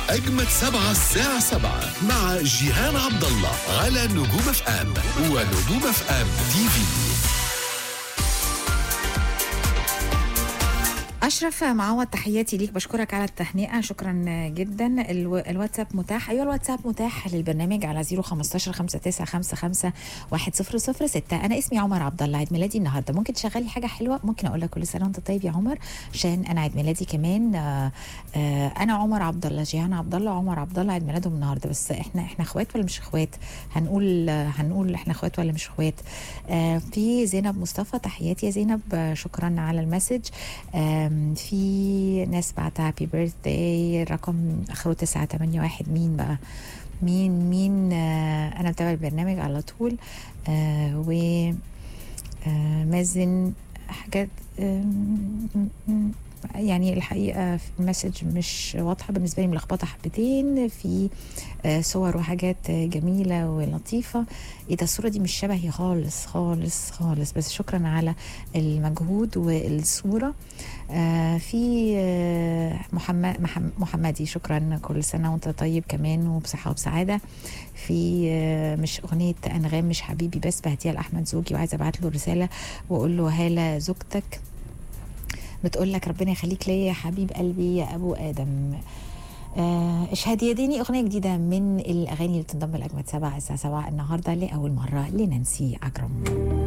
أجمد سبعة الساعة سبعة مع جيهان عبد الله على نجوم اف ام ونجوم اف ام تي في أشرف معوض تحياتي ليك بشكرك على التهنئة شكرا جدا الو... الواتساب متاح أيوة الواتساب متاح للبرنامج على 015 5955 1006 أنا اسمي عمر عبد الله عيد ميلادي النهاردة ممكن تشغلي حاجة حلوة ممكن أقول لك كل سنة وأنت طيب يا عمر عشان أنا عيد ميلادي كمان آه آه أنا عمر عبد الله جيهان عبد الله عمر عبد الله عيد ميلادهم النهاردة بس إحنا إحنا إخوات ولا مش إخوات هنقول آه هنقول إحنا إخوات ولا مش إخوات آه في زينب مصطفى تحياتي يا زينب آه شكرا على المسج آه في ناس بعت هابي بيرثداي رقم اخره 981 مين بقى مين مين آه انا بتابع البرنامج على طول آه و آه مازن حاجات آه يعني الحقيقه في المسج مش واضحه بالنسبه لي ملخبطه حبتين في آه صور وحاجات جميله ولطيفه ايه ده الصوره دي مش شبهي خالص خالص خالص بس شكرا على المجهود والصوره آه في آه محمد محمدي شكرا كل سنه وانت طيب كمان وبصحه وبسعاده في آه مش اغنيه انغام مش حبيبي بس بهديها لاحمد زوجي وعايزه ابعت له رساله واقول له هاله زوجتك بتقول لك ربنا يخليك ليا يا حبيب قلبي يا ابو ادم آه اشهد يديني اغنيه جديده من الاغاني اللي بتنضم لاجمد سبعه الساعه 7 النهارده لاول مره لنانسي عجرم